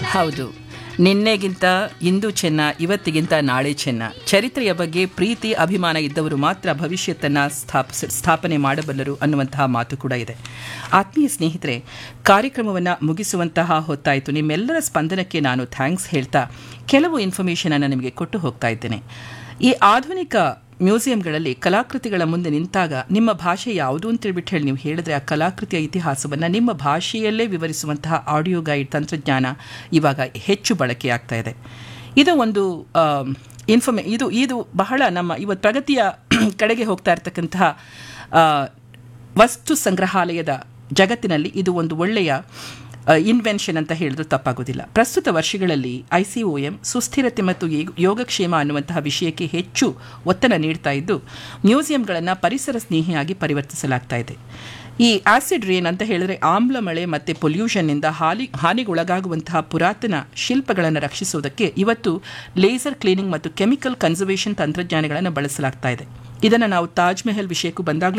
ಹೌದು ನಿನ್ನೆಗಿಂತ ಇಂದು ಚೆನ್ನ ಇವತ್ತಿಗಿಂತ ನಾಳೆ ಚೆನ್ನ ಚರಿತ್ರೆಯ ಬಗ್ಗೆ ಪ್ರೀತಿ ಅಭಿಮಾನ ಇದ್ದವರು ಮಾತ್ರ ಭವಿಷ್ಯತ್ತನ್ನು ಸ್ಥಾಪಿಸ ಸ್ಥಾಪನೆ ಮಾಡಬಲ್ಲರು ಅನ್ನುವಂತಹ ಮಾತು ಕೂಡ ಇದೆ ಆತ್ಮೀಯ ಸ್ನೇಹಿತರೆ ಕಾರ್ಯಕ್ರಮವನ್ನು ಮುಗಿಸುವಂತಹ ಹೊತ್ತಾಯಿತು ನಿಮ್ಮೆಲ್ಲರ ಸ್ಪಂದನಕ್ಕೆ ನಾನು ಥ್ಯಾಂಕ್ಸ್ ಹೇಳ್ತಾ ಕೆಲವು ಇನ್ಫಾರ್ಮೇಷನ್ ಅನ್ನು ನಿಮಗೆ ಕೊಟ್ಟು ಹೋಗ್ತಾ ಇದ್ದೇನೆ ಈ ಆಧುನಿಕ ಮ್ಯೂಸಿಯಂಗಳಲ್ಲಿ ಕಲಾಕೃತಿಗಳ ಮುಂದೆ ನಿಂತಾಗ ನಿಮ್ಮ ಭಾಷೆ ಯಾವುದು ಅಂತೇಳ್ಬಿಟ್ಟು ಹೇಳಿ ನೀವು ಹೇಳಿದ್ರೆ ಆ ಕಲಾಕೃತಿಯ ಇತಿಹಾಸವನ್ನು ನಿಮ್ಮ ಭಾಷೆಯಲ್ಲೇ ವಿವರಿಸುವಂತಹ ಆಡಿಯೋ ಗೈಡ್ ತಂತ್ರಜ್ಞಾನ ಇವಾಗ ಹೆಚ್ಚು ಬಳಕೆಯಾಗ್ತಾ ಇದೆ ಇದು ಒಂದು ಇನ್ಫಾರ್ಮೇ ಇದು ಇದು ಬಹಳ ನಮ್ಮ ಇವತ್ತು ಪ್ರಗತಿಯ ಕಡೆಗೆ ಹೋಗ್ತಾ ಇರತಕ್ಕಂತಹ ಆ, ವಸ್ತು ಸಂಗ್ರಹಾಲಯದ ಜಗತ್ತಿನಲ್ಲಿ ಇದು ಒಂದು ಒಳ್ಳೆಯ ಇನ್ವೆನ್ಷನ್ ಅಂತ ಹೇಳಿದ್ರು ತಪ್ಪಾಗೋದಿಲ್ಲ ಪ್ರಸ್ತುತ ವರ್ಷಗಳಲ್ಲಿ ಐ ಸಿ ಒ ಎಂ ಸುಸ್ಥಿರತೆ ಮತ್ತು ಯೇ- ಯೋಗಕ್ಷೇಮ ಅನ್ನುವಂತಹ ವಿಷಯಕ್ಕೆ ಹೆಚ್ಚು ಒತ್ತಡ ನೀಡ್ತಾ ಇದ್ದು ಮ್ಯೂಸಿಯಂಗಳನ್ನು ಪರಿಸರ ಸ್ನೇಹಿಯಾಗಿ ಪರಿವರ್ತಿಸಲಾಗ್ತಾ ಇದೆ ಈ ಆಸಿಡ್ ರೇನ್ ಅಂತ ಹೇಳಿದ್ರೆ ಆಮ್ಲ ಮಳೆ ಮತ್ತು ಪೊಲ್ಯೂಷನ್ನಿಂದ ಹಾಲಿ ಹಾನಿಗೊಳಗಾಗುವಂತಹ ಪುರಾತನ ಶಿಲ್ಪಗಳನ್ನು ರಕ್ಷಿಸುವುದಕ್ಕೆ ಇವತ್ತು ಲೇಸರ್ ಕ್ಲೀನಿಂಗ್ ಮತ್ತು ಕೆಮಿಕಲ್ ಕನ್ಸರ್ವೇಷನ್ ತಂತ್ರಜ್ಞಾನಗಳನ್ನು ಬಳಸಲಾಗ್ತಾ ಇದೆ ಇದನ್ನು ನಾವು ತಾಜ್ ಮಹಲ್ ವಿಷಯಕ್ಕೂ ಬಂದಾಗ